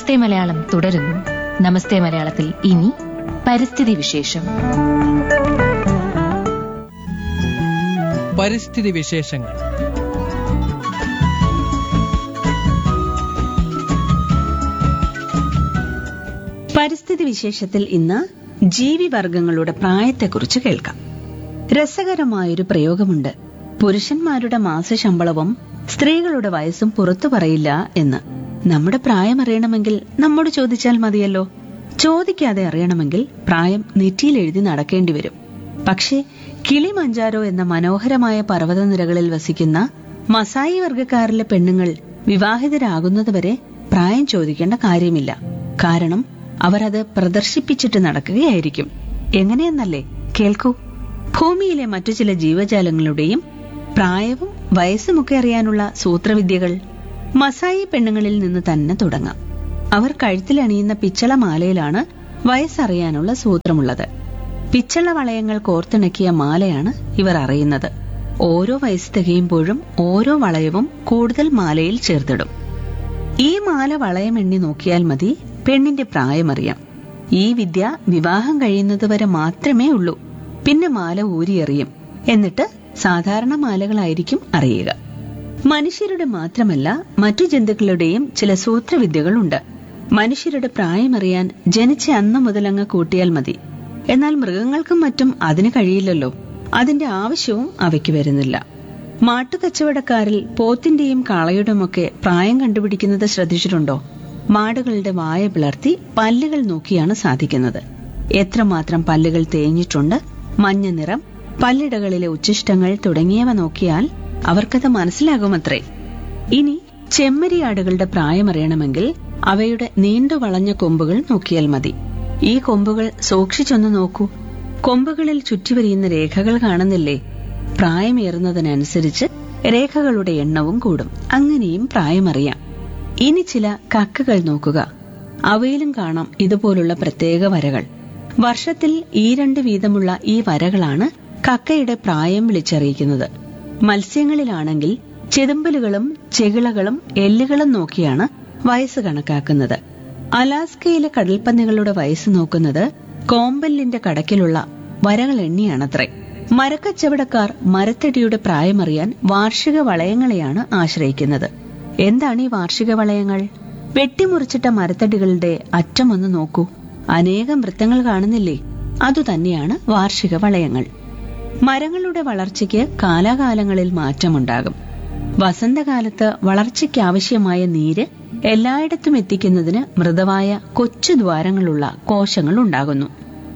നമസ്തേ മലയാളം തുടരുന്നു നമസ്തേ മലയാളത്തിൽ ഇനി പരിസ്ഥിതി വിശേഷം പരിസ്ഥിതി വിശേഷങ്ങൾ പരിസ്ഥിതി വിശേഷത്തിൽ ഇന്ന് ജീവിവർഗങ്ങളുടെ പ്രായത്തെക്കുറിച്ച് കേൾക്കാം രസകരമായൊരു പ്രയോഗമുണ്ട് പുരുഷന്മാരുടെ മാസശമ്പളവും സ്ത്രീകളുടെ വയസ്സും പുറത്തു പറയില്ല എന്ന് നമ്മുടെ പ്രായം അറിയണമെങ്കിൽ നമ്മോട് ചോദിച്ചാൽ മതിയല്ലോ ചോദിക്കാതെ അറിയണമെങ്കിൽ പ്രായം നെറ്റിയിൽ എഴുതി നടക്കേണ്ടി വരും പക്ഷേ കിളിമഞ്ചാരോ എന്ന മനോഹരമായ പർവ്വതനിരകളിൽ വസിക്കുന്ന മസായി വർഗക്കാരിലെ പെണ്ണുങ്ങൾ വിവാഹിതരാകുന്നതുവരെ പ്രായം ചോദിക്കേണ്ട കാര്യമില്ല കാരണം അവർ അത് പ്രദർശിപ്പിച്ചിട്ട് നടക്കുകയായിരിക്കും എങ്ങനെയെന്നല്ലേ കേൾക്കൂ ഭൂമിയിലെ മറ്റു ചില ജീവജാലങ്ങളുടെയും പ്രായവും വയസ്സുമൊക്കെ അറിയാനുള്ള സൂത്രവിദ്യകൾ മസായി പെണ്ണുങ്ങളിൽ നിന്ന് തന്നെ തുടങ്ങാം അവർ കഴുത്തിലണിയുന്ന പിച്ചള മാലയിലാണ് വയസ്സറിയാനുള്ള സൂത്രമുള്ളത് പിച്ചള വളയങ്ങൾ കോർത്തിണക്കിയ മാലയാണ് ഇവർ അറിയുന്നത് ഓരോ വയസ്സ് തികയുമ്പോഴും ഓരോ വളയവും കൂടുതൽ മാലയിൽ ചേർത്തിടും ഈ മാല വളയം എണ്ണി നോക്കിയാൽ മതി പെണ്ണിന്റെ പ്രായമറിയാം ഈ വിദ്യ വിവാഹം കഴിയുന്നതുവരെ മാത്രമേ ഉള്ളൂ പിന്നെ മാല ഊരിയെറിയും എന്നിട്ട് സാധാരണ മാലകളായിരിക്കും അറിയുക മനുഷ്യരുടെ മാത്രമല്ല മറ്റു ജന്തുക്കളുടെയും ചില സൂത്രവിദ്യകളുണ്ട് മനുഷ്യരുടെ പ്രായമറിയാൻ ജനിച്ച അന്ന് മുതലങ്ങ് കൂട്ടിയാൽ മതി എന്നാൽ മൃഗങ്ങൾക്കും മറ്റും അതിന് കഴിയില്ലല്ലോ അതിന്റെ ആവശ്യവും അവയ്ക്ക് വരുന്നില്ല മാട്ടുകച്ചവടക്കാരിൽ പോത്തിന്റെയും കാളയുടെയുമൊക്കെ പ്രായം കണ്ടുപിടിക്കുന്നത് ശ്രദ്ധിച്ചിട്ടുണ്ടോ മാടുകളുടെ വായ പിളർത്തി പല്ലുകൾ നോക്കിയാണ് സാധിക്കുന്നത് എത്രമാത്രം പല്ലുകൾ തേഞ്ഞിട്ടുണ്ട് മഞ്ഞ നിറം പല്ലിടകളിലെ ഉച്ചിഷ്ടങ്ങൾ തുടങ്ങിയവ നോക്കിയാൽ അവർക്കത് മനസ്സിലാകുമത്രേ ഇനി ചെമ്മരിയാടുകളുടെ പ്രായമറിയണമെങ്കിൽ അവയുടെ നീണ്ടു വളഞ്ഞ കൊമ്പുകൾ നോക്കിയാൽ മതി ഈ കൊമ്പുകൾ സൂക്ഷിച്ചൊന്ന് നോക്കൂ കൊമ്പുകളിൽ ചുറ്റിവരിയുന്ന രേഖകൾ കാണുന്നില്ലേ പ്രായമേറുന്നതിനനുസരിച്ച് രേഖകളുടെ എണ്ണവും കൂടും അങ്ങനെയും പ്രായമറിയാം ഇനി ചില കക്കകൾ നോക്കുക അവയിലും കാണാം ഇതുപോലുള്ള പ്രത്യേക വരകൾ വർഷത്തിൽ ഈ രണ്ട് വീതമുള്ള ഈ വരകളാണ് കക്കയുടെ പ്രായം വിളിച്ചറിയിക്കുന്നത് മത്സ്യങ്ങളിലാണെങ്കിൽ ചെതുമ്പലുകളും ചെകിളകളും എല്ലുകളും നോക്കിയാണ് വയസ്സ് കണക്കാക്കുന്നത് അലാസ്കയിലെ കടൽപ്പന്നികളുടെ വയസ്സ് നോക്കുന്നത് കോമ്പല്ലിന്റെ കടക്കിലുള്ള വരകൾ എണ്ണിയാണത്രേ മരക്കച്ചവടക്കാർ മരത്തടിയുടെ പ്രായമറിയാൻ വാർഷിക വളയങ്ങളെയാണ് ആശ്രയിക്കുന്നത് എന്താണ് ഈ വാർഷിക വളയങ്ങൾ വെട്ടിമുറിച്ചിട്ട മരത്തടികളുടെ അറ്റമൊന്ന് നോക്കൂ അനേകം വൃത്തങ്ങൾ കാണുന്നില്ലേ അതുതന്നെയാണ് വാർഷിക വളയങ്ങൾ മരങ്ങളുടെ വളർച്ചയ്ക്ക് കാലാകാലങ്ങളിൽ മാറ്റമുണ്ടാകും വസന്തകാലത്ത് വളർച്ചയ്ക്കാവശ്യമായ നീര് എല്ലായിടത്തും എത്തിക്കുന്നതിന് മൃദുവായ കൊച്ചു ദ്വാരങ്ങളുള്ള കോശങ്ങൾ ഉണ്ടാകുന്നു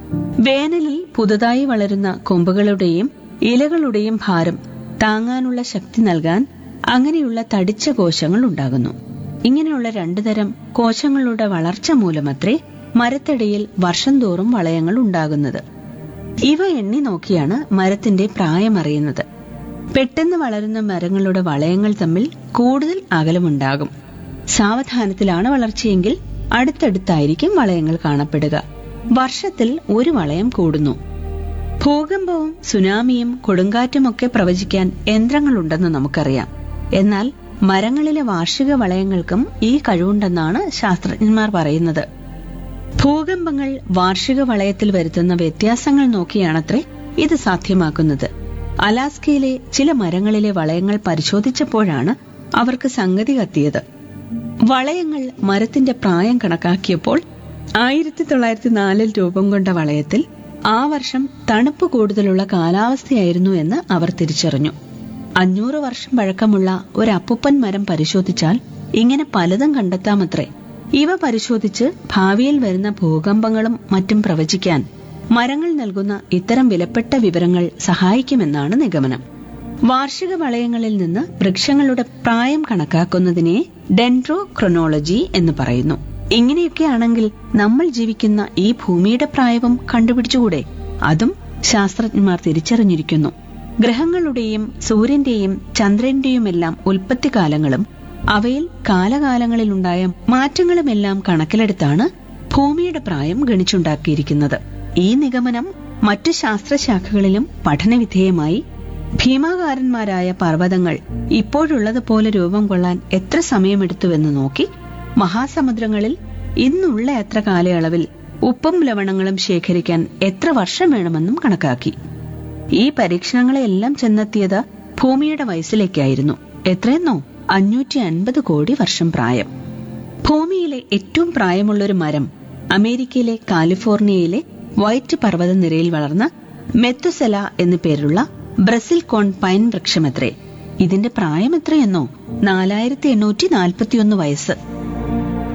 വേനലിൽ പുതുതായി വളരുന്ന കൊമ്പുകളുടെയും ഇലകളുടെയും ഭാരം താങ്ങാനുള്ള ശക്തി നൽകാൻ അങ്ങനെയുള്ള തടിച്ച കോശങ്ങൾ ഉണ്ടാകുന്നു ഇങ്ങനെയുള്ള രണ്ടു തരം കോശങ്ങളുടെ വളർച്ച മൂലമത്രേ മരത്തടിയിൽ വർഷം തോറും വളയങ്ങൾ ഉണ്ടാകുന്നത് ഇവ എണ്ണി നോക്കിയാണ് മരത്തിന്റെ പ്രായമറിയുന്നത് പെട്ടെന്ന് വളരുന്ന മരങ്ങളുടെ വളയങ്ങൾ തമ്മിൽ കൂടുതൽ അകലമുണ്ടാകും സാവധാനത്തിലാണ് വളർച്ചയെങ്കിൽ അടുത്തടുത്തായിരിക്കും വളയങ്ങൾ കാണപ്പെടുക വർഷത്തിൽ ഒരു വളയം കൂടുന്നു ഭൂകമ്പവും സുനാമിയും കൊടുങ്കാറ്റുമൊക്കെ പ്രവചിക്കാൻ യന്ത്രങ്ങളുണ്ടെന്ന് നമുക്കറിയാം എന്നാൽ മരങ്ങളിലെ വാർഷിക വളയങ്ങൾക്കും ഈ കഴിവുണ്ടെന്നാണ് ശാസ്ത്രജ്ഞന്മാർ പറയുന്നത് ഭൂകമ്പങ്ങൾ വാർഷിക വളയത്തിൽ വരുത്തുന്ന വ്യത്യാസങ്ങൾ നോക്കിയാണത്രേ ഇത് സാധ്യമാക്കുന്നത് അലാസ്കയിലെ ചില മരങ്ങളിലെ വളയങ്ങൾ പരിശോധിച്ചപ്പോഴാണ് അവർക്ക് സംഗതി കത്തിയത് വളയങ്ങൾ മരത്തിന്റെ പ്രായം കണക്കാക്കിയപ്പോൾ ആയിരത്തി തൊള്ളായിരത്തി നാലിൽ രൂപം കൊണ്ട വളയത്തിൽ ആ വർഷം തണുപ്പ് കൂടുതലുള്ള കാലാവസ്ഥയായിരുന്നു എന്ന് അവർ തിരിച്ചറിഞ്ഞു അഞ്ഞൂറ് വർഷം പഴക്കമുള്ള ഒരു അപ്പുപ്പൻ മരം പരിശോധിച്ചാൽ ഇങ്ങനെ പലതും കണ്ടെത്താമത്രേ ഇവ പരിശോധിച്ച് ഭാവിയിൽ വരുന്ന ഭൂകമ്പങ്ങളും മറ്റും പ്രവചിക്കാൻ മരങ്ങൾ നൽകുന്ന ഇത്തരം വിലപ്പെട്ട വിവരങ്ങൾ സഹായിക്കുമെന്നാണ് നിഗമനം വാർഷിക വളയങ്ങളിൽ നിന്ന് വൃക്ഷങ്ങളുടെ പ്രായം കണക്കാക്കുന്നതിനെ ഡെൻഡ്രോ ക്രൊനോളജി എന്ന് പറയുന്നു ഇങ്ങനെയൊക്കെയാണെങ്കിൽ നമ്മൾ ജീവിക്കുന്ന ഈ ഭൂമിയുടെ പ്രായവും കണ്ടുപിടിച്ചുകൂടെ അതും ശാസ്ത്രജ്ഞന്മാർ തിരിച്ചറിഞ്ഞിരിക്കുന്നു ഗ്രഹങ്ങളുടെയും സൂര്യന്റെയും ചന്ദ്രന്റെയുമെല്ലാം ഉൽപ്പത്തിക്കാലങ്ങളും അവയിൽ കാലകാലങ്ങളിലുണ്ടായ മാറ്റങ്ങളുമെല്ലാം കണക്കിലെടുത്താണ് ഭൂമിയുടെ പ്രായം ഗണിച്ചുണ്ടാക്കിയിരിക്കുന്നത് ഈ നിഗമനം മറ്റു ശാസ്ത്രശാഖകളിലും പഠനവിധേയമായി ഭീമാകാരന്മാരായ പർവ്വതങ്ങൾ ഇപ്പോഴുള്ളതുപോലെ രൂപം കൊള്ളാൻ എത്ര സമയമെടുത്തുവെന്ന് നോക്കി മഹാസമുദ്രങ്ങളിൽ ഇന്നുള്ള എത്ര കാലയളവിൽ ഉപ്പും ലവണങ്ങളും ശേഖരിക്കാൻ എത്ര വർഷം വേണമെന്നും കണക്കാക്കി ഈ പരീക്ഷണങ്ങളെല്ലാം ചെന്നെത്തിയത് ഭൂമിയുടെ വയസ്സിലേക്കായിരുന്നു എത്രയെന്നോ അഞ്ഞൂറ്റി അൻപത് കോടി വർഷം പ്രായം ഭൂമിയിലെ ഏറ്റവും പ്രായമുള്ള ഒരു മരം അമേരിക്കയിലെ കാലിഫോർണിയയിലെ വൈറ്റ് പർവ്വതനിരയിൽ വളർന്ന മെത്തുസെല എന്നു പേരുള്ള ബ്രസിൽ കോൺ പൈൻ വൃക്ഷമത്രേ ഇതിന്റെ പ്രായം എത്രയെന്നോ നാലായിരത്തി എണ്ണൂറ്റി നാൽപ്പത്തിയൊന്ന് വയസ്സ്